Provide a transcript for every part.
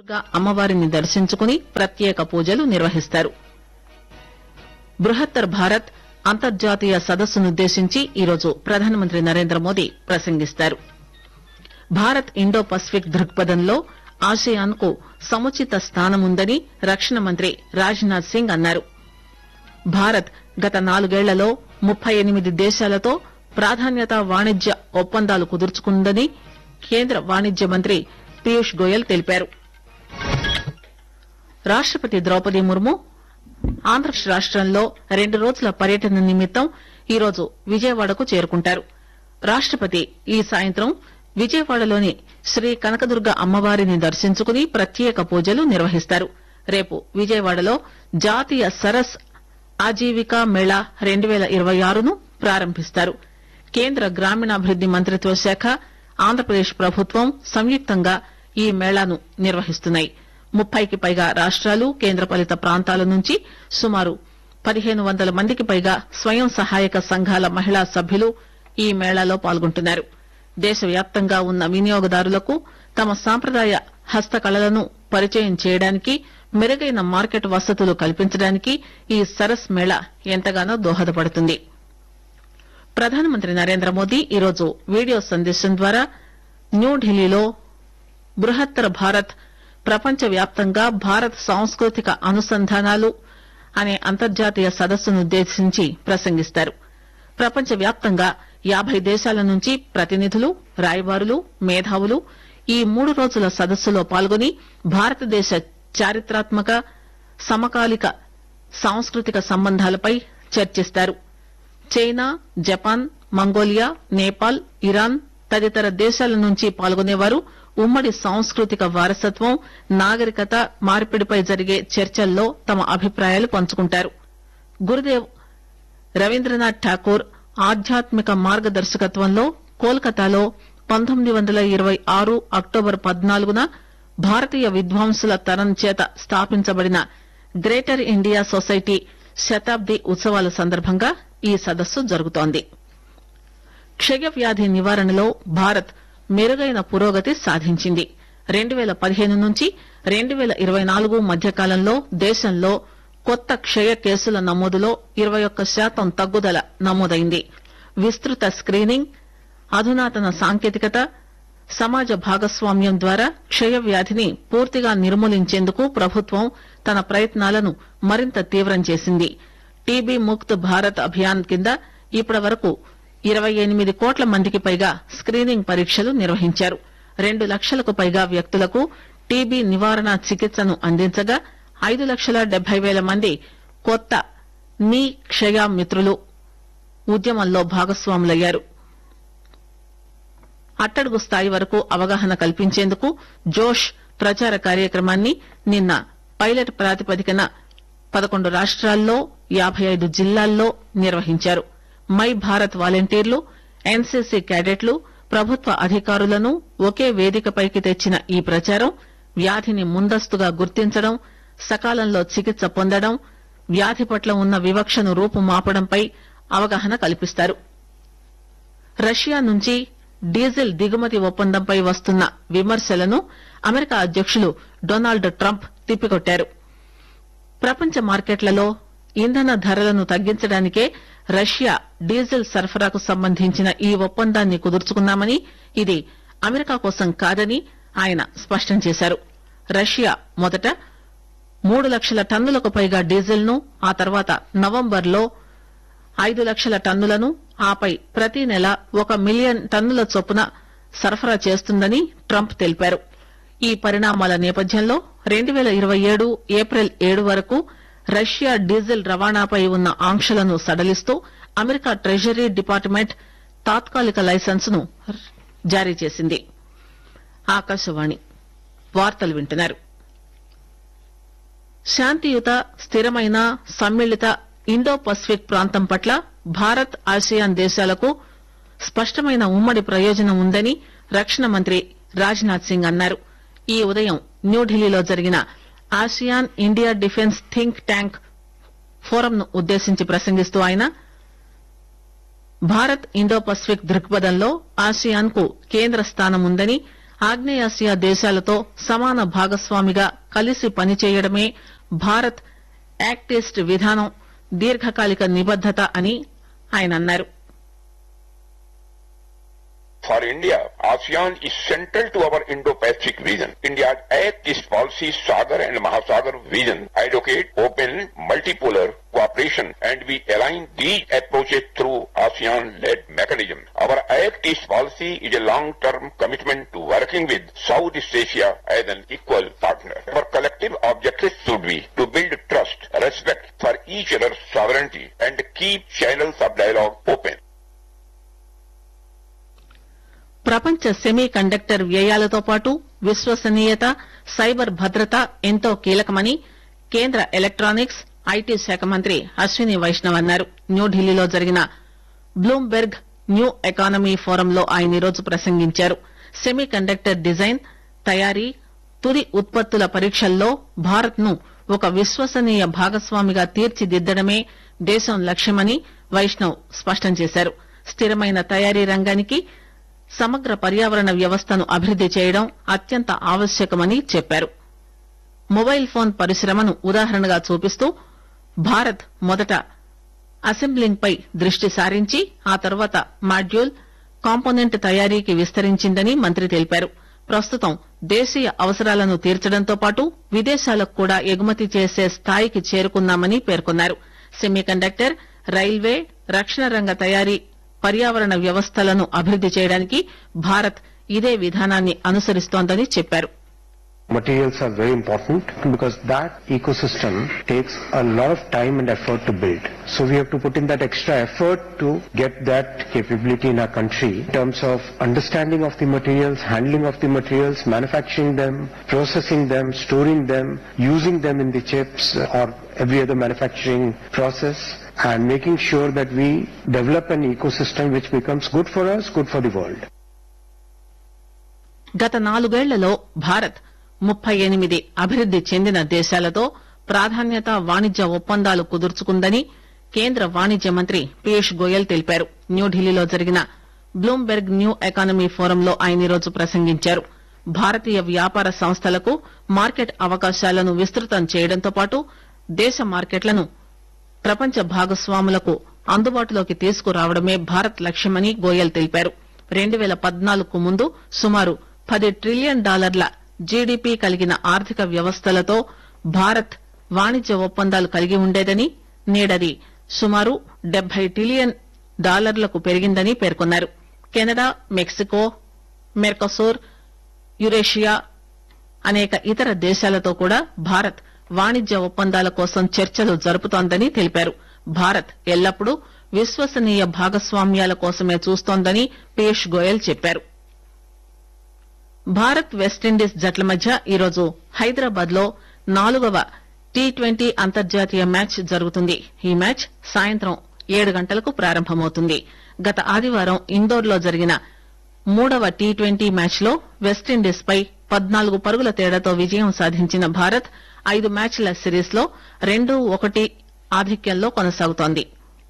దుర్గా అమ్మవారిని దర్శించుకుని ప్రత్యేక పూజలు నిర్వహిస్తారు బృహత్తర్ భారత్ అంతర్జాతీయ సదస్సునుద్దేశించి ఈరోజు ప్రధానమంత్రి నరేంద్ర మోదీ ప్రసంగిస్తారు భారత్ ఇండో పసిఫిక్ దృక్పథంలో ఆసియాన్ కు సముచిత స్థానముందని రక్షణ మంత్రి రాజ్ నాథ్ సింగ్ అన్నారు భారత్ గత నాలుగేళ్లలో ముప్పై ఎనిమిది దేశాలతో ప్రాధాన్యత వాణిజ్య ఒప్పందాలు కుదుర్చుకుందని కేంద్ర వాణిజ్య మంత్రి పీయూష్ గోయల్ తెలిపారు రాష్టపతి ద్రౌపది ముర్ము ఆంధ్రప్రదేశ్ రాష్టంలో రెండు రోజుల పర్యటన నిమిత్తం ఈరోజు విజయవాడకు చేరుకుంటారు రాష్టపతి ఈ సాయంత్రం విజయవాడలోని శ్రీ కనకదుర్గ అమ్మవారిని దర్శించుకుని ప్రత్యేక పూజలు నిర్వహిస్తారు రేపు విజయవాడలో జాతీయ సరస్ ఆజీవికా మేళా రెండు పేల ఇరవై ఆరును ప్రారంభిస్తారు కేంద్ర గ్రామీణాభివృద్ది మంత్రిత్వ శాఖ ఆంధ్రప్రదేశ్ ప్రభుత్వం సంయుక్తంగా ఈ మేళాను నిర్వహిస్తున్నాయి ముప్పైకి పైగా రాష్టాలు కేంద్రపాలిత ప్రాంతాల నుంచి సుమారు పదిహేను వందల మందికి పైగా స్వయం సహాయక సంఘాల మహిళా సభ్యులు ఈ మేళాలో పాల్గొంటున్నారు దేశవ్యాప్తంగా ఉన్న వినియోగదారులకు తమ సాంప్రదాయ హస్తకళలను పరిచయం చేయడానికి మెరుగైన మార్కెట్ వసతులు కల్పించడానికి ఈ సరస్ మేళా ఎంతగానో దోహదపడుతుంది ప్రధానమంత్రి నరేంద్ర మోదీ ఈరోజు వీడియో సందేశం ద్వారా న్యూఢిల్లీలో బృహత్తర భారత్ ప్రపంచవ్యాప్తంగా భారత్ సాంస్కృతిక అనుసంధానాలు అనే అంతర్జాతీయ సదస్సునుద్దేశించి ప్రసంగిస్తారు ప్రపంచవ్యాప్తంగా యాబై దేశాల నుంచి ప్రతినిధులు రాయబారులు మేధావులు ఈ మూడు రోజుల సదస్సులో పాల్గొని భారతదేశ చారిత్రాత్మక సమకాలిక సాంస్కృతిక సంబంధాలపై చర్చిస్తారు China Japan Mongolia Nepal Iran తదితర దేశాల నుంచి పాల్గొనేవారు ఉమ్మడి సాంస్కృతిక వారసత్వం నాగరికత మార్పిడిపై జరిగే చర్చల్లో తమ అభిప్రాయాలు పంచుకుంటారు గురుదేవ్ రవీంద్రనాథ్ ఠాకూర్ ఆధ్యాత్మిక మార్గదర్శకత్వంలో కోల్కతాలో పంతొమ్మిది వందల ఇరవై ఆరు అక్టోబర్ పద్నాలుగున భారతీయ విద్వాంసుల తరం చేత స్థాపించబడిన గ్రేటర్ ఇండియా సొసైటీ శతాబ్ది ఉత్సవాల సందర్భంగా ఈ సదస్సు జరుగుతోంది క్షయ వ్యాధి నివారణలో భారత్ మెరుగైన పురోగతి సాధించింది రెండు పేల పదిహేను నుంచి రెండు పేల ఇరవై నాలుగు మధ్య కాలంలో దేశంలో కొత్త క్షయ కేసుల నమోదులో ఇరవై ఒక్క శాతం తగ్గుదల నమోదైంది విస్తృత స్క్రీనింగ్ అధునాతన సాంకేతికత సమాజ భాగస్వామ్యం ద్వారా క్షయ వ్యాధిని పూర్తిగా నిర్మూలించేందుకు ప్రభుత్వం తన ప్రయత్నాలను మరింత తీవ్రం చేసింది టీబీ ముక్త్ భారత్ అభియాన్ కింద ఇప్పటి వరకు ఇరవై ఎనిమిది కోట్ల మందికి పైగా స్క్రీనింగ్ పరీక్షలు నిర్వహించారు రెండు లక్షలకు పైగా వ్యక్తులకు టీబీ నివారణ చికిత్సను అందించగా ఐదు లక్షల డెబ్బై పేల మంది కొత్త నీ క్షయ మిత్రులు ఉద్యమంలో భాగస్వాములయ్యారు అట్టడుగు స్థాయి వరకు అవగాహన కల్పించేందుకు జోష్ ప్రచార కార్యక్రమాన్ని నిన్న పైలట్ ప్రాతిపదికన పదకొండు రాష్ట్రాల్లో యాబై ఐదు జిల్లాల్లో నిర్వహించారు మై భారత్ వాలంటీర్లు ఎన్సీసీ క్యాడెట్లు ప్రభుత్వ అధికారులను ఒకే వేదికపైకి తెచ్చిన ఈ ప్రచారం వ్యాధిని ముందస్తుగా గుర్తించడం సకాలంలో చికిత్స పొందడం వ్యాధి పట్ల ఉన్న వివక్షను రూపుమాపడంపై అవగాహన కల్పిస్తారు రష్యా నుంచి డీజిల్ దిగుమతి ఒప్పందంపై వస్తున్న విమర్శలను అమెరికా అధ్యకులు డొనాల్డ్ ట్రంప్ తిప్పికొట్టారు ప్రపంచ మార్కెట్లలో ఇంధన ధరలను తగ్గించడానికే రష్యా డీజిల్ సరఫరాకు సంబంధించిన ఈ ఒప్పందాన్ని కుదుర్చుకున్నామని ఇది అమెరికా కోసం కాదని ఆయన స్పష్టం చేశారు రష్యా మొదట మూడు లక్షల టన్నులకు పైగా డీజిల్ ను ఆ తర్వాత నవంబర్లో ఐదు లక్షల టన్నులను ఆపై ప్రతి నెల ఒక మిలియన్ టన్నుల చొప్పున సరఫరా చేస్తుందని ట్రంప్ తెలిపారు ఈ పరిణామాల నేపథ్యంలో రెండు పేల ఇరవై ఏడు ఏప్రిల్ ఏడు వరకు రష్యా డీజిల్ రవాణాపై ఉన్న ఆంక్షలను సడలిస్తూ అమెరికా ట్రెజరీ డిపార్ట్మెంట్ తాత్కాలిక లైసెన్సును జారీ చేసింది ఆకాశవాణి వార్తలు వింటున్నారు శాంతియుత స్థిరమైన సమ్మిళిత ఇండో పసిఫిక్ ప్రాంతం పట్ల భారత్ ఆసియాన్ దేశాలకు స్పష్టమైన ఉమ్మడి ప్రయోజనం ఉందని రక్షణ మంత్రి రాజ్ నాథ్ సింగ్ అన్నారు ఈ ఉదయం న్యూఢిల్లీలో జరిగిన ASEAN India defence think tank ఫోరంను ఉద్దేశించి ప్రసంగిస్తూ ఆయన భారత్ ఇండో పసిఫిక్ దృక్పథంలో ఆసియాన్ కు కేంద్ర స్థానం ఉందని ఆగ్నేయాసియా దేశాలతో సమాన భాగస్వామిగా కలిసి పనిచేయడమే భారత్ యాక్ట్ ఈస్ట్ విధానం దీర్ఘకాలిక నిబద్దత అని ఆయన అన్నారు For India, ASEAN is central to our Indo-Pacific vision. India's Act East policy, Sagar and Mahasagar vision advocate open multipolar cooperation and we align these approaches through ASEAN-led mechanism. Our Act East policy is a long-term commitment to working with Southeast Asia as an equal partner. Our collective objective should be to build trust, respect for each other's sovereignty and keep channels of dialogue open. ప్రపంచ semiconductor వ్యయాలతో పాటు విశ్వసనీయత cyber భద్రత ఎంతో కీలకమని కేంద్ర electronics IT శాఖ మంత్రి అశ్విని వైష్ణవ్ అన్నారు న్యూఢిల్లీలో జరిగిన బ్లూంబెర్గ్ న్యూ ఎకానమీ ఫోరంలో ఆయన ఈరోజు ప్రసంగించారు సెమీ కండక్టర్ డిజైన్ తయారీ తుది ఉత్పత్తుల పరీక్షల్లో భారత్ ను ఒక విశ్వసనీయ భాగస్వామిగా తీర్చిదిద్దడమే దేశం లక్ష్యమని వైష్ణవ్ స్పష్టం చేశారు స్థిరమైన తయారీ రంగానికి సమగ్ర పర్యావరణ వ్యవస్థను అభివృద్ది చేయడం అత్యంత ఆవశ్యకమని చెప్పారు మొబైల్ ఫోన్ పరిశ్రమను ఉదాహరణగా చూపిస్తూ భారత్ మొదట అసెంబ్లింగ్ పై దృష్టి సారించి ఆ తర్వాత మాడ్యూల్ కాంపోనెంట్ తయారీకి విస్తరించిందని మంత్రి తెలిపారు ప్రస్తుతం దేశీయ అవసరాలను తీర్చడంతో పాటు విదేశాలకు కూడా ఎగుమతి చేసే స్థాయికి చేరుకున్నామని పేర్కొన్నారు సెమీ కండక్టర్ రైల్వే రక్షణ రంగ తయారీ పర్యావరణ వ్యవస్థలను అభివృద్ది చేయడానికి భారత్ ఇదే విధానాన్ని అనుసరిస్తోందని చెప్పారు Materials are very important because that ecosystem takes a lot of time and effort to build. So we have to put in that extra effort to get that capability in our country in terms of understanding of the materials, handling of the materials, manufacturing them, processing them, storing them, using them in the chips or every other manufacturing process and making sure that we develop an ecosystem which becomes good for us, good for the world. గత నాలుగేళ్లలో భారత్ ముప్పై ఎనిమిది అభివృద్ది చెందిన దేశాలతో ప్రాధాన్యత వాణిజ్య ఒప్పందాలు కుదుర్చుకుందని కేంద్ర వాణిజ్య మంత్రి పీయూష్ గోయల్ తెలిపారు న్యూఢిల్లీలో జరిగిన బ్లూంబెర్గ్ న్యూ ఎకానమీ ఫోరంలో ఆయన ఈరోజు ప్రసంగించారు భారతీయ వ్యాపార సంస్థలకు మార్కెట్ అవకాశాలను విస్తృతం చేయడంతో పాటు దేశ మార్కెట్లను ప్రపంచ భాగస్వాములకు అందుబాటులోకి తీసుకురావడమే భారత్ లక్ష్యమని గోయల్ తెలిపారు రెండు పేల పద్నాలుగుకు ముందు సుమారు పది ట్రిలియన్ డాలర్ల జీడీపీ కలిగిన ఆర్థిక వ్యవస్థలతో భారత్ వాణిజ్య ఒప్పందాలు కలిగి ఉండేదని నేడది సుమారు డెబ్బై ట్రిలియన్ డాలర్లకు పెరిగిందని పేర్కొన్నారు కెనడా మెక్సికో మెర్కసోర్ యురేషియా అనేక ఇతర దేశాలతో కూడా భారత్ వాణిజ్య ఒప్పందాల కోసం చర్చలు జరుపుతోందని తెలిపారు భారత్ ఎల్లప్పుడూ విశ్వసనీయ భాగస్వామ్యాల కోసమే చూస్తోందని పీయూష్ గోయల్ చెప్పారు భారత్ వెస్టిండీస్ జట్ల మధ్య ఈరోజు హైదరాబాద్ లో నాలుగవ టీ ట్వంటీ అంతర్జాతీయ మ్యాచ్ జరుగుతుంది ఈ మ్యాచ్ సాయంత్రం ఏడు గంటలకు ప్రారంభమవుతుంది గత ఆదివారం ఇందోర్ లో జరిగిన మూడవ టీ ట్వంటీ మ్యాచ్ లో వెస్టిండీస్ పై పద్నాలుగు పరుగుల తేడాతో విజయం సాధించిన భారత్ ఐదు మ్యాచ్ల సిరీస్ లో రెండు ఒకటి ఆధిక్యంలో కొనసాగుతోంది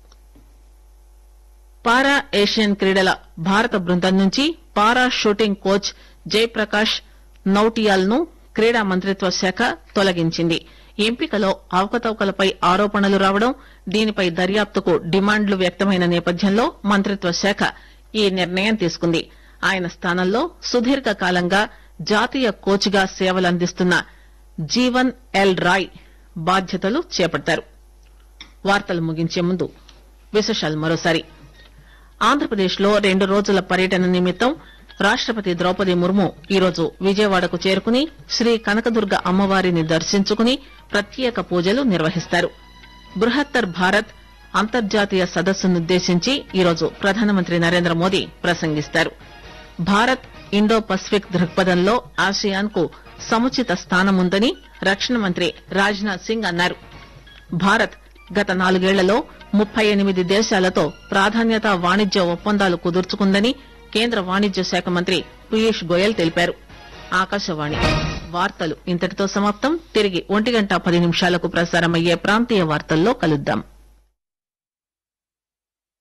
పారా ఏషియన్ క్రీడల భారత బృందం నుంచి para shooting coach Jayaprakash Nautiyal ను క్రీడా మంత్రిత్వ శాఖ తొలగించింది ఎంపికలో అవకతవకలపై ఆరోపణలు రావడం దీనిపై దర్యాప్తుకు డిమాండ్లు వ్యక్తమైన నేపథ్యంలో మంత్రిత్వ శాఖ ఈ నిర్ణయం తీసుకుంది ఆయన స్థానంలో సుదీర్ఘ కాలంగా జాతీయ కోచ్ గా సేవలందిస్తున్న జీవన్ ఎల్ రాయ్ బాధ్యతలు చేపడతారు వార్తలు ముగించే ముందు విశేషాలు మరోసారి ఆంధ్రప్రదేశ్ లో రెండు రోజుల పర్యటన నిమిత్తం రాష్టపతి ద్రౌపది ముర్ము ఈరోజు విజయవాడకు చేరుకుని శ్రీ కనకదుర్గ అమ్మవారిని దర్శించుకుని ప్రత్యేక పూజలు నిర్వహిస్తారు బృహత్తర్ భారత్ అంతర్జాతీయ సదస్సునుద్దేశించి ఈరోజు ప్రధానమంత్రి నరేంద్ర మోదీ ప్రసంగిస్తారు భారత్ ఇండో పసిఫిక్ దృక్పథంలో ఆసియాన్ కు సముచిత స్థానముందని రక్షణ మంత్రి రాజ్నాథ్ సింగ్ అన్నారు భారత్ గత నాలుగేళ్లలో ముప్పై ఎనిమిది దేశాలతో ప్రాధాన్యత వాణిజ్య ఒప్పందాలు కుదుర్చుకుందని కేంద్ర వాణిజ్య శాఖ మంత్రి పీయూష్ గోయల్ తెలిపారు ఆకాశవాణి వార్తలు ఇంతటితో సమాప్తం తిరిగి ఒంటి గంట పది నిమిషాలకు ప్రసారమయ్యే ప్రాంతీయ వార్తల్లో కలుద్దాం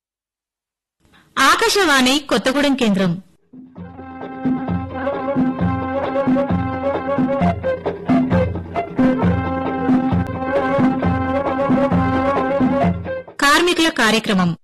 ఆకాశవాణి కొత్తగూడెం కేంద్రం కార్మికుల కార్యక్రమం